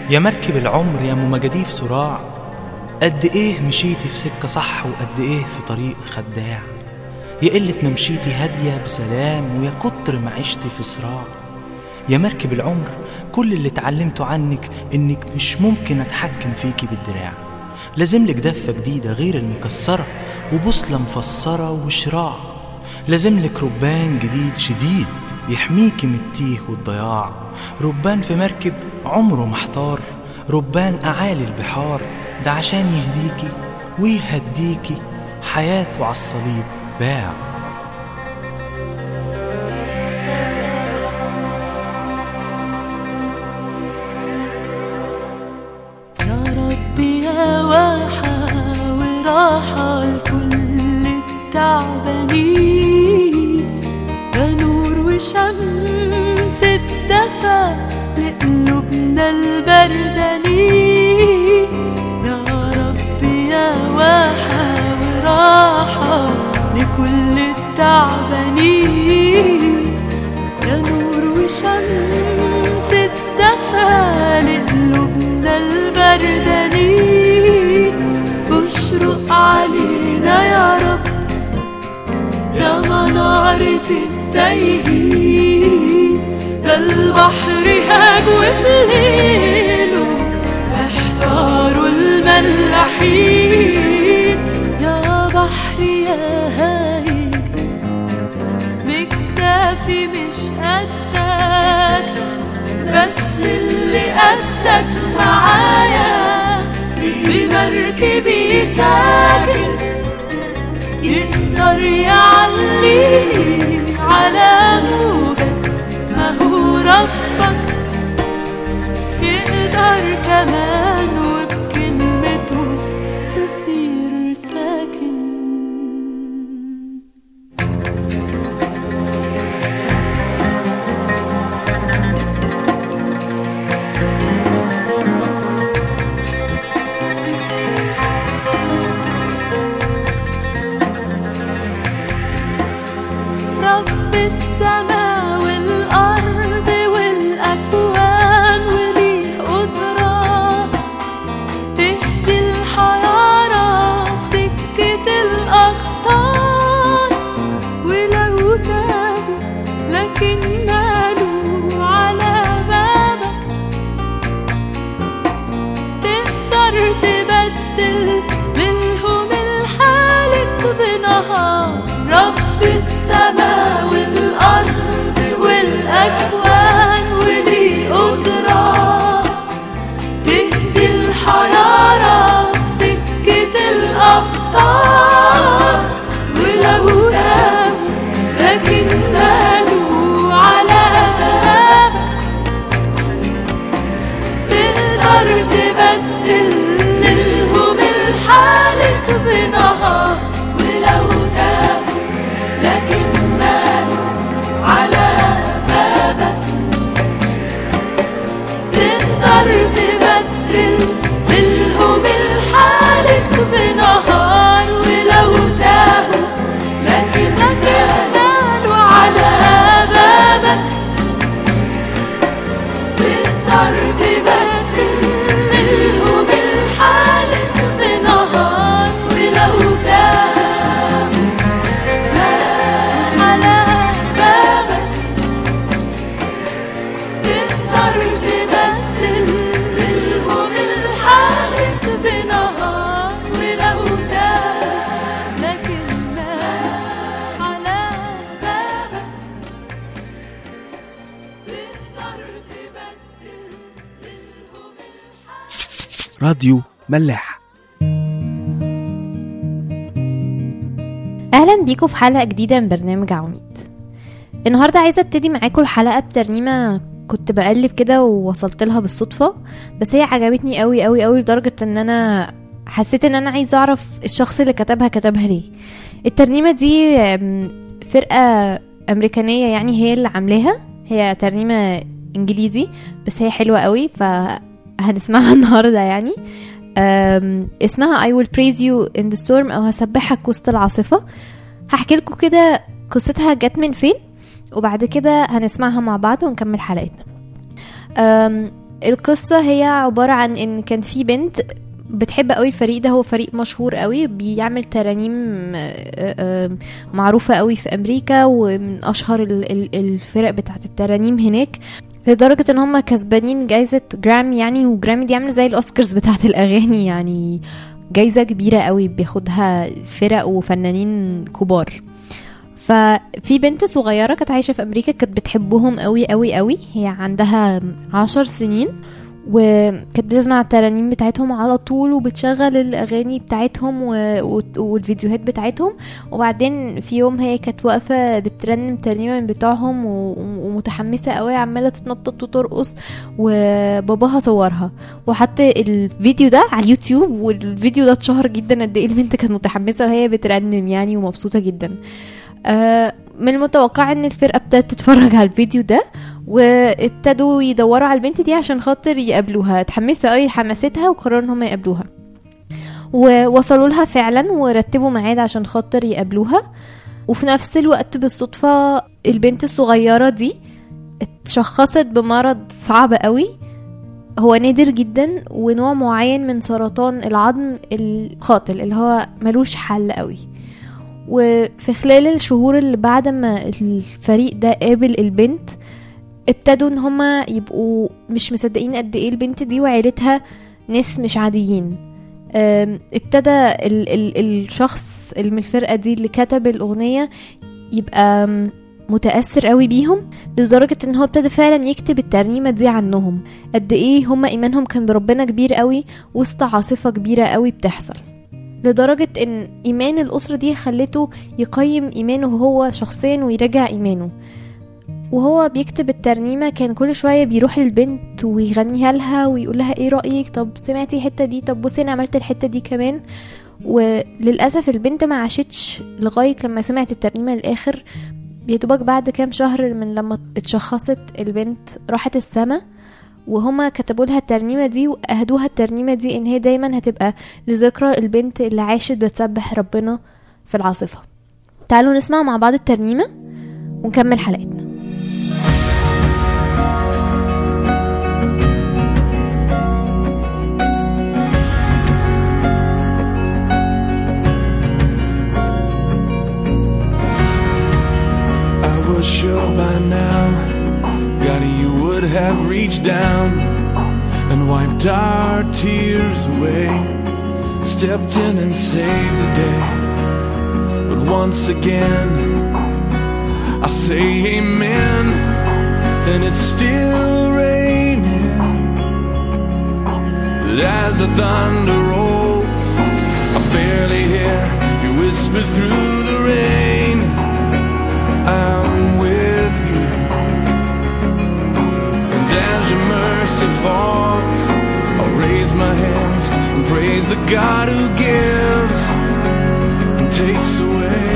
يا مركب العمر يا مجاديف صراع قد ايه مشيتي في سكة صح وقد ايه في طريق خداع يا قلة ما مشيتي هادية بسلام ويا كتر ما عشتي في صراع يا مركب العمر كل اللي اتعلمته عنك انك مش ممكن اتحكم فيكي بالدراع لازملك دفة جديدة غير المكسرة وبوصلة مفسرة وشراع لازملك ربان جديد شديد يحميكي من التيه والضياع ربان في مركب عمره محتار ربان أعالي البحار ده عشان يهديكي ويهديكي حياته عالصليب باع يا ربي يا واحة وراحة لكل التعبانين يا نور وشمس الدفا لقلوبنا البردانين يا ربي يا واحة وراحة لكل التعبانين يا نور وشمس الدفا لقلوبنا البردانين اشرق علينا يا رب يا منارة التايهين ده البحر هاج وفي ليله احتاروا الملاحين يا بحر يا هايج مكتافي مش قدك بس اللي قدك معايا بمركبي ساكن يقدر يعليني على موجك ما هو ربك يقدر كمان وبكلمته تصير ساكن رب السماء والأرض والأكوان وليه قدرة تهدي الحيارى في سكة الأخطار ولو تابوا لكن مالوا على بابك تقدر تبدل منهم الحالك بنهار رب السماء والأرض والأكوان ولي قدرة تهدي الحرارة في سكة الأخطار ولو تابوا لكن مالوا على بابك تقدر تبدل لهم الحالة بنهار ولو تابوا لكن مالوا على بابك تقدر تبدل لهم الحالة بنهار ولو تابوا لكن مالوا على بابك تقدر تبدل لهم الحالة بنهار ولو تابوا على بابك تقدر تبدل لهم الحالة بنهار ولو تاب لكن ما على بابك تقدر تبدل لهم الحالة راديو ملاح اهلا بيكم في حلقه جديده من برنامج عواميد النهارده عايزه ابتدي معاكم الحلقه بترنيمه كنت بقلب كده ووصلت لها بالصدفه بس هي عجبتني قوي قوي قوي لدرجه ان انا حسيت ان انا عايزه اعرف الشخص اللي كتبها كتبها ليه الترنيمه دي أم، فرقه امريكانيه يعني هي اللي عاملاها هي ترنيمه انجليزي بس هي حلوه قوي فهنسمعها النهارده يعني أم، اسمها I will praise you in the storm أو هسبحك وسط العاصفة هحكي لكم كده قصتها جت من فين وبعد كده هنسمعها مع بعض ونكمل حلقتنا أم، القصة هي عبارة عن ان كان في بنت بتحب قوي الفريق ده هو فريق مشهور قوي بيعمل ترانيم آه، آه، معروفة قوي في امريكا ومن اشهر ال- ال- الفرق بتاعت الترانيم هناك لدرجة ان هم كسبانين جايزة جرامي يعني وجرامي دي عاملة زي الاوسكارز بتاعت الاغاني يعني جايزة كبيرة قوي بياخدها فرق وفنانين كبار ففي بنت صغيرة كانت عايشة في أمريكا كانت بتحبهم قوي قوي قوي هي عندها عشر سنين وكانت بتسمع الترانيم بتاعتهم على طول وبتشغل الأغاني بتاعتهم و... و... والفيديوهات بتاعتهم وبعدين في يوم هي كانت واقفة بترنم ترنيمة من بتاعهم و... ومتحمسة قوي عمالة تتنطط وترقص وباباها صورها وحط الفيديو ده على اليوتيوب والفيديو ده اتشهر جدا قد ايه البنت كانت متحمسة وهي بترنم يعني ومبسوطة جدا آه، من المتوقع ان الفرقه ابتدت تتفرج على الفيديو ده وابتدوا يدوروا على البنت دي عشان خاطر يقابلوها اتحمسوا قوي لحماستها وقرروا ان هم يقابلوها ووصلوا لها فعلا ورتبوا ميعاد عشان خاطر يقابلوها وفي نفس الوقت بالصدفة البنت الصغيرة دي اتشخصت بمرض صعب قوي هو نادر جدا ونوع معين من سرطان العظم القاتل اللي هو ملوش حل قوي وفي خلال الشهور اللي بعد ما الفريق ده قابل البنت ابتدوا ان هما يبقوا مش مصدقين قد ايه البنت دي وعيلتها ناس مش عاديين أم، ابتدى ال ال الشخص اللي من الفرقة دي اللي كتب الأغنية يبقى أم، متأثر قوي بيهم لدرجة ان هو ابتدى فعلا يكتب الترنيمة دي عنهم قد ايه هما ايمانهم كان بربنا كبير قوي وسط عاصفة كبيرة قوي بتحصل لدرجة ان ايمان الاسرة دي خلته يقيم ايمانه هو شخصيا ويراجع ايمانه وهو بيكتب الترنيمة كان كل شوية بيروح للبنت ويغنيها لها ويقول لها ايه رأيك طب سمعتي الحتة دي طب بصي انا عملت الحتة دي كمان وللأسف البنت ما عاشتش لغاية لما سمعت الترنيمة للآخر بيدوبك بعد كام شهر من لما اتشخصت البنت راحت السما وهما كتبوا لها الترنيمة دي وأهدوها الترنيمة دي إن هي دايما هتبقى لذكرى البنت اللي عاشت بتسبح ربنا في العاصفة تعالوا نسمع مع بعض الترنيمة ونكمل حلقتنا I was sure by now, God, you would have reached down and wiped our tears away, stepped in and saved the day. But once again, I say amen, and it's still raining. But as the thunder rolls, I barely hear you whisper through the rain. I'm with you. And as your mercy falls, I'll raise my hands and praise the God who gives and takes away.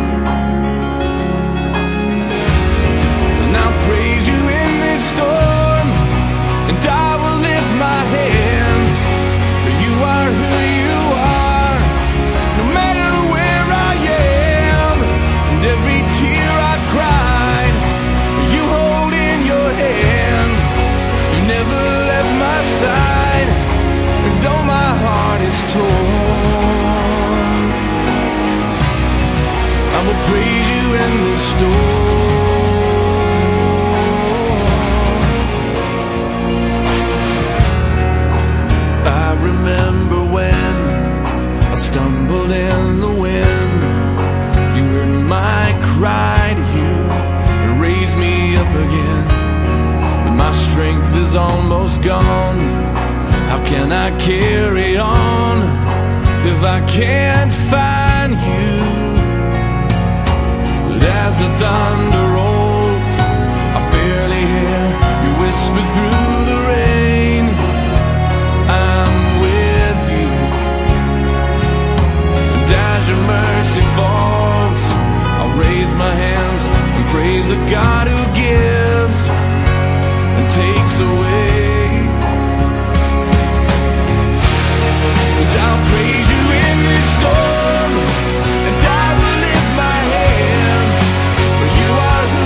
And I'll praise you in this storm, and I will lift my hands, for you are who you are, no matter where I am, and every tear I've cried, you hold in your hand. You never left my side, and though my heart is torn, I will praise you in the storm. I remember when I stumbled in the wind. You heard my cry to you and raised me up again. But my strength is almost gone. How can I carry on if I can't find you? But as the thunder rolls, I barely hear you whisper through the rain. I'm with you. And as your mercy falls, I'll raise my hands and praise the God who gives and takes away. And I'll praise you in this storm, and I will lift my hands, for you are who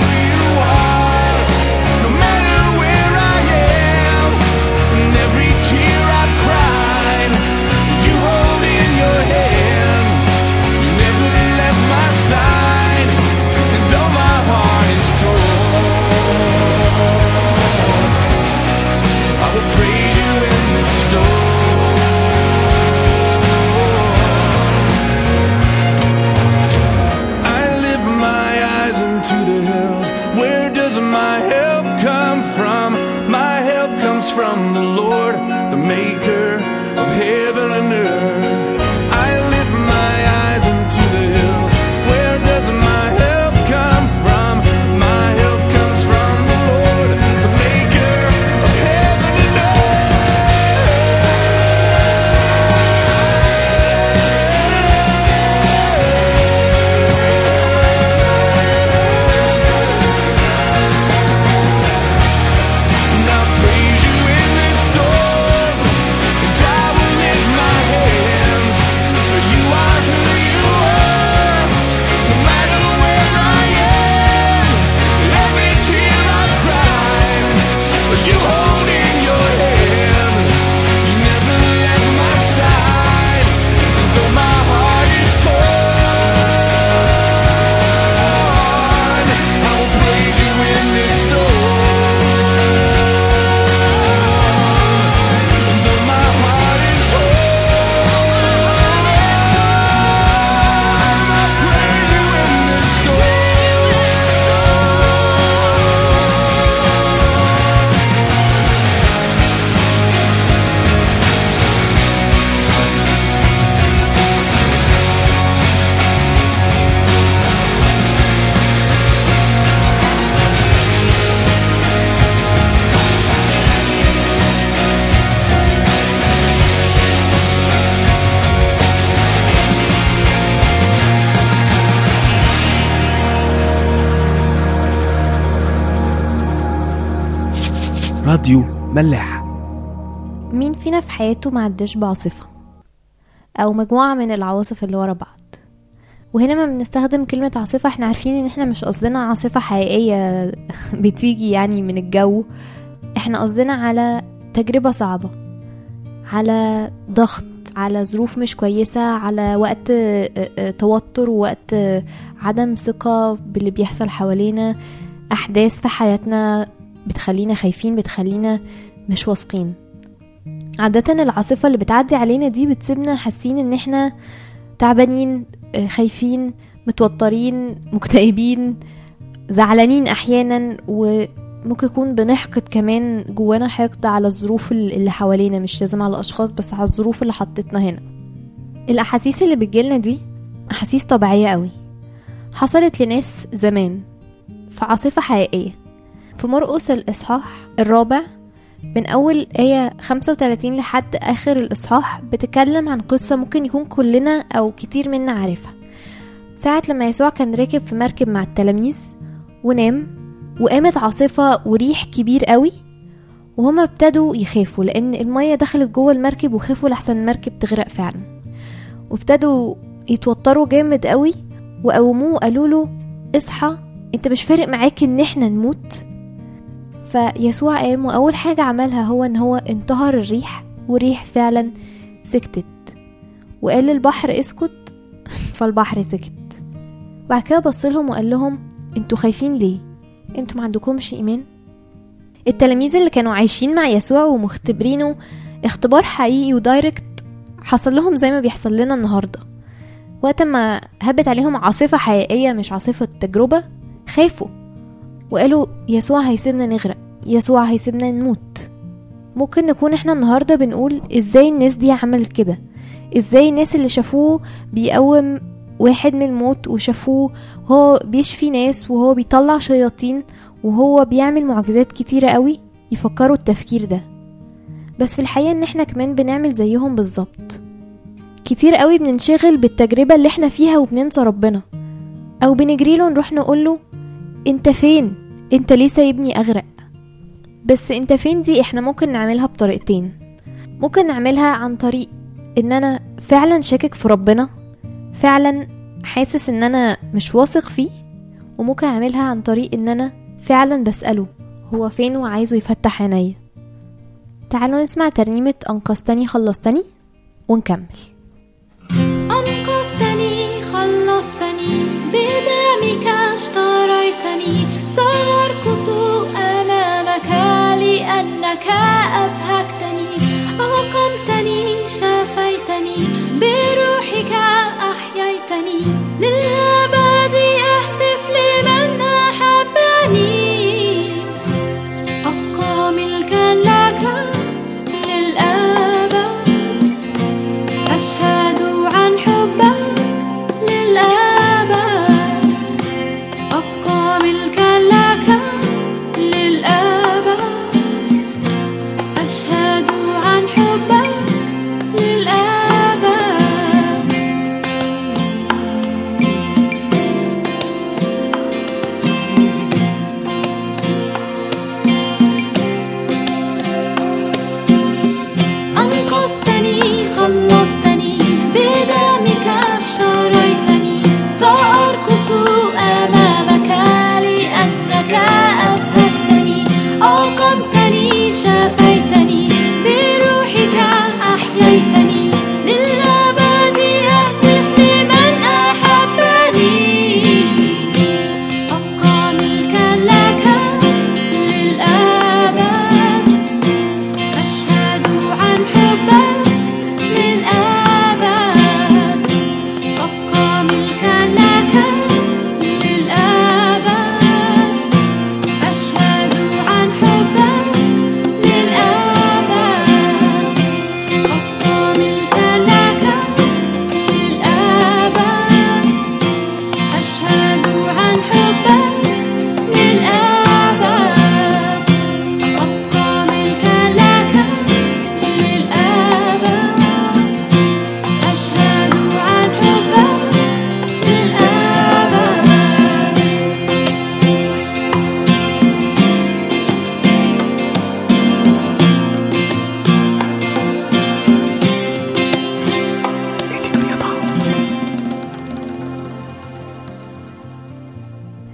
from the Lord, the maker of heaven and earth. I lift my eyes unto the hills. Where does my help come from? My help comes from the Lord, the maker of heaven and And I'll praise you in this storm, and I will lift my hands. For you are who you are, no matter where I am. Every tear I cry, you hold in your hand. You never left my side, though my heart is torn. I will praise you in this storm. Though my heart is torn, I praise you in this راديو ملاح مين فينا في حياته ما عداش بعاصفة أو مجموعة من العواصف اللي ورا بعض وهنا ما بنستخدم كلمة عاصفة احنا عارفين ان احنا مش قصدنا عاصفة حقيقية بتيجي يعني من الجو احنا قصدنا على تجربة صعبة على ضغط على ظروف مش كويسة على وقت اه، اه، توتر ووقت اه، عدم ثقة باللي بيحصل حوالينا أحداث في حياتنا بتخلينا خايفين بتخلينا مش واثقين عادة العاصفة اللي بتعدي علينا دي بتسيبنا حاسين ان احنا تعبانين آه، خايفين متوترين مكتئبين زعلانين احيانا وممكن يكون بنحقد كمان جوانا حقد على الظروف ال- اللي حوالينا مش لازم على الاشخاص بس على الظروف اللي حطتنا هنا الاحاسيس اللي بتجيلنا دي احاسيس طبيعية قوي حصلت لناس زمان في عاصفة حقيقية في مرقس الإصحاح الرابع من أول آية 35 لحد آخر الإصحاح بتتكلم عن قصة ممكن يكون كلنا أو كتير منا عارفها ساعة لما يسوع كان راكب في مركب مع التلاميذ ونام وقامت عاصفة وريح كبير قوي وهما ابتدوا يخافوا لأن المية دخلت جوه المركب وخافوا لحسن المركب تغرق فعلا وابتدوا يتوتروا جامد قوي وقوموه وقالوا له اصحى انت مش فارق معاك ان احنا نموت فيسوع قام واول حاجة عملها هو ان هو انتهر الريح والريح فعلا سكتت وقال للبحر اسكت فالبحر سكت بعد كده بصلهم وقال لهم انتوا خايفين ليه انتوا ما عندكمش ايمان التلاميذ اللي كانوا عايشين مع يسوع ومختبرينه اختبار حقيقي ودايركت حصل لهم زي ما بيحصل لنا النهارده وقت ما هبت عليهم عاصفة حقيقية مش عاصفة تجربة خافوا وقالوا يسوع هيسيبنا نغرق يسوع هيسيبنا نموت ممكن نكون احنا النهاردة بنقول ازاي الناس دي عملت كده ازاي الناس اللي شافوه بيقوم واحد من الموت وشافوه وهو بيشفي ناس وهو بيطلع شياطين وهو بيعمل معجزات كتيرة قوي يفكروا التفكير ده بس في الحقيقة ان احنا كمان بنعمل زيهم بالظبط كتير قوي بننشغل بالتجربة اللي احنا فيها وبننسى ربنا او بنجري له نروح نقول له انت فين انت ليه سايبني اغرق بس انت فين دي احنا ممكن نعملها بطريقتين ممكن نعملها عن طريق ان انا فعلا شاكك في ربنا فعلا حاسس ان انا مش واثق فيه وممكن اعملها عن طريق ان انا فعلا بسأله هو فين وعايزه يفتح عينيا تعالوا نسمع ترنيمة أنقذتني خلصتني ونكمل أنقذتني خلصتني بدمك اشتريتني سأرقص أمامك لأنك أبهجتني أقمتني شفيتني بروحك أحييتني للأبد أهتف لمن أحبني أبقى ملكا لك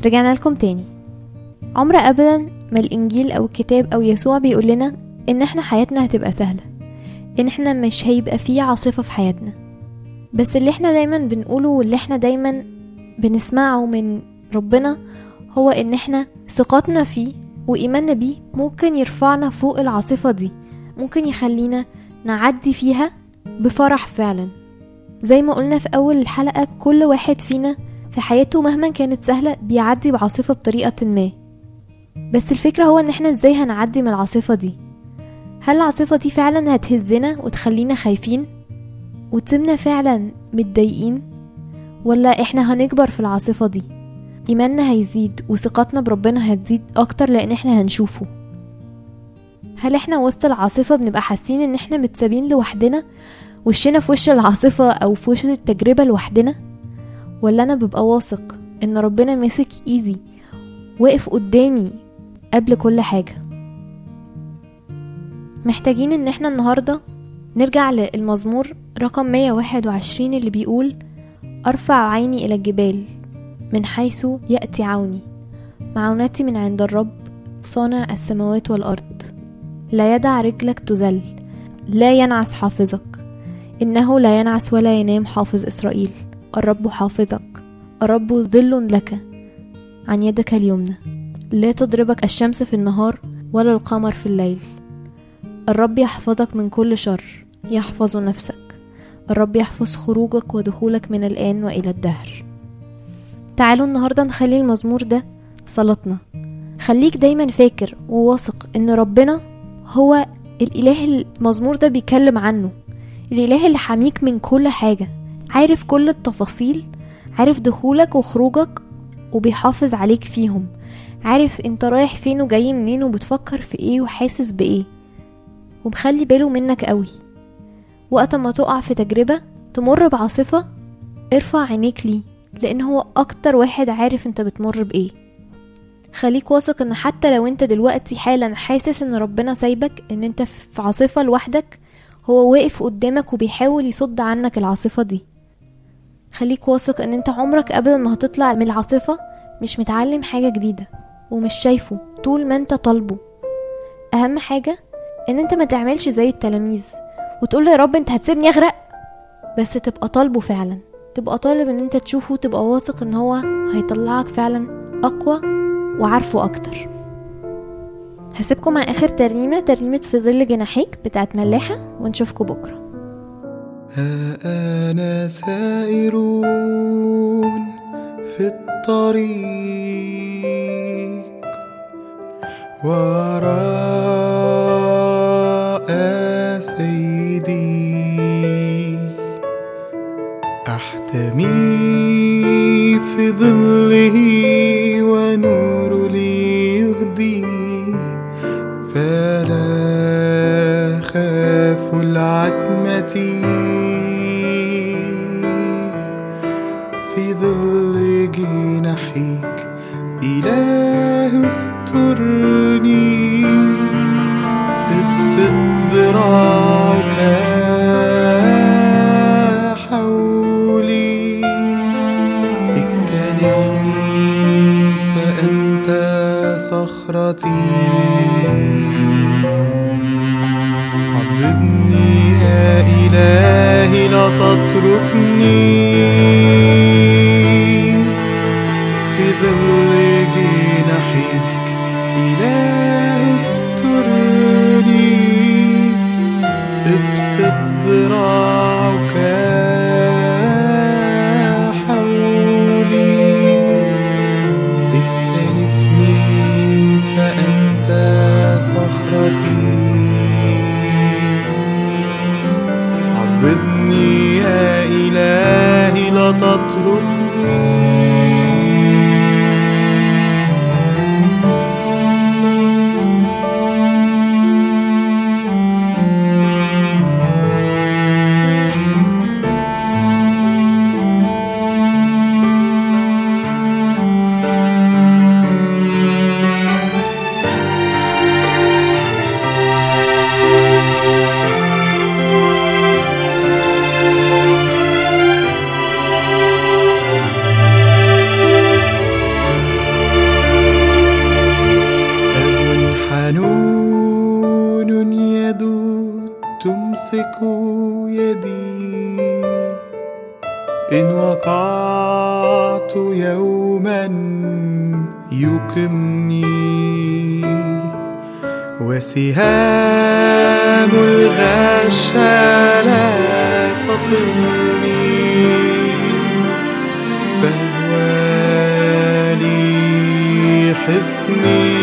رجعنا لكم تاني عمر ابدا ما الانجيل او الكتاب او يسوع بيقول لنا ان احنا حياتنا هتبقى سهله ان احنا مش هيبقى فيه عاصفه في حياتنا بس اللي احنا دايما بنقوله واللي احنا دايما بنسمعه من ربنا هو ان احنا ثقتنا فيه وايماننا بيه ممكن يرفعنا فوق العاصفه دي ممكن يخلينا نعدي فيها بفرح فعلا زي ما قلنا في اول الحلقه كل واحد فينا في حياته مهما كانت سهله بيعدي بعاصفه بطريقه ما بس الفكره هو ان احنا ازاي هنعدي من العاصفه دي هل العاصفه دي فعلا هتهزنا وتخلينا خايفين وتسيبنا فعلا متضايقين ولا احنا هنكبر في العاصفه دي ايماننا هيزيد وثقتنا بربنا هتزيد اكتر لان احنا هنشوفه هل احنا وسط العاصفة بنبقى حاسين ان احنا متسابين لوحدنا وشنا في وش العاصفة او في وش التجربة لوحدنا ولا انا ببقى واثق ان ربنا ماسك ايدي واقف قدامي قبل كل حاجة محتاجين ان احنا النهاردة نرجع للمزمور رقم 121 اللي بيقول ارفع عيني الى الجبال من حيث يأتي عوني معونتي من عند الرب صانع السماوات والأرض لا يدع رجلك تزل لا ينعس حافظك إنه لا ينعس ولا ينام حافظ إسرائيل الرب حافظك الرب ظل لك عن يدك اليمنى لا تضربك الشمس في النهار ولا القمر في الليل الرب يحفظك من كل شر يحفظ نفسك الرب يحفظ خروجك ودخولك من الآن وإلى الدهر تعالوا النهاردة نخلي المزمور ده صلاتنا خليك دايما فاكر وواثق ان ربنا هو الاله المزمور ده بيتكلم عنه الاله اللي حاميك من كل حاجة عارف كل التفاصيل عارف دخولك وخروجك وبيحافظ عليك فيهم عارف انت رايح فين وجاي منين وبتفكر في ايه وحاسس بايه ومخلي باله منك قوي وقت ما تقع في تجربة تمر بعاصفة ارفع عينيك ليه لان هو اكتر واحد عارف انت بتمر بايه خليك واثق ان حتى لو انت دلوقتي حالا حاسس ان ربنا سايبك ان انت في عاصفة لوحدك هو واقف قدامك وبيحاول يصد عنك العاصفة دي خليك واثق ان انت عمرك ابدا ما هتطلع من العاصفة مش متعلم حاجة جديدة ومش شايفه طول ما انت طالبه اهم حاجة ان انت ما تعملش زي التلاميذ وتقول يا رب انت هتسيبني اغرق بس تبقى طالبه فعلا تبقى طالب ان انت تشوفه تبقى واثق ان هو هيطلعك فعلا اقوى وعارفه اكتر هسيبكم مع اخر ترنيمه ترنيمه في ظل جناحيك بتاعت ملاحه ونشوفكم بكره ها أنا سائرون في الطريق وراء سيدي أحتمي في ظله ونور لي يهدي فلا خاف العتمة في ظل جناحيك إله استرني ابسط ذراعك حولي اكتنفني فأنت صخرتي عضدني يا إلهي لا تتركني في ظل جناحيك إله استرني ابسط ذراعك حولي اكتنفني فأنت صخرتي عضدني يا إلهي لا تتركني حنون يد تمسك يدي إن وقعت يوما يقمني وسهام الغش لا تطلني فهو لي حصني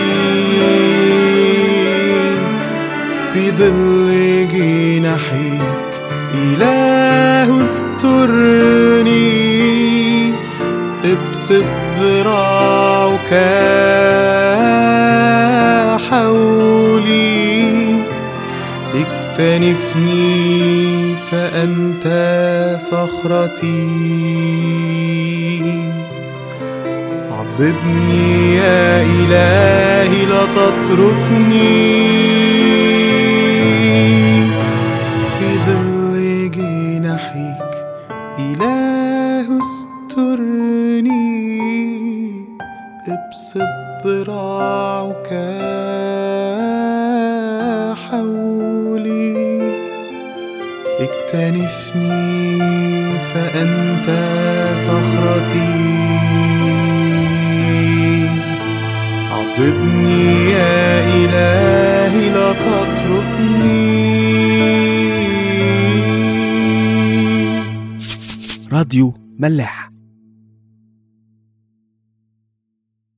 في ظل جناحيك إله استرني ابسط ذراعك حولي اكتنفني فأنت صخرتي عضدني يا إلهي لا تتركني في ظل جناحيك إله استرني ابسط ذراعك حولي اكتنفني فأنت صخرتي عضدني يا إلهي لا تتركني راديو ملاح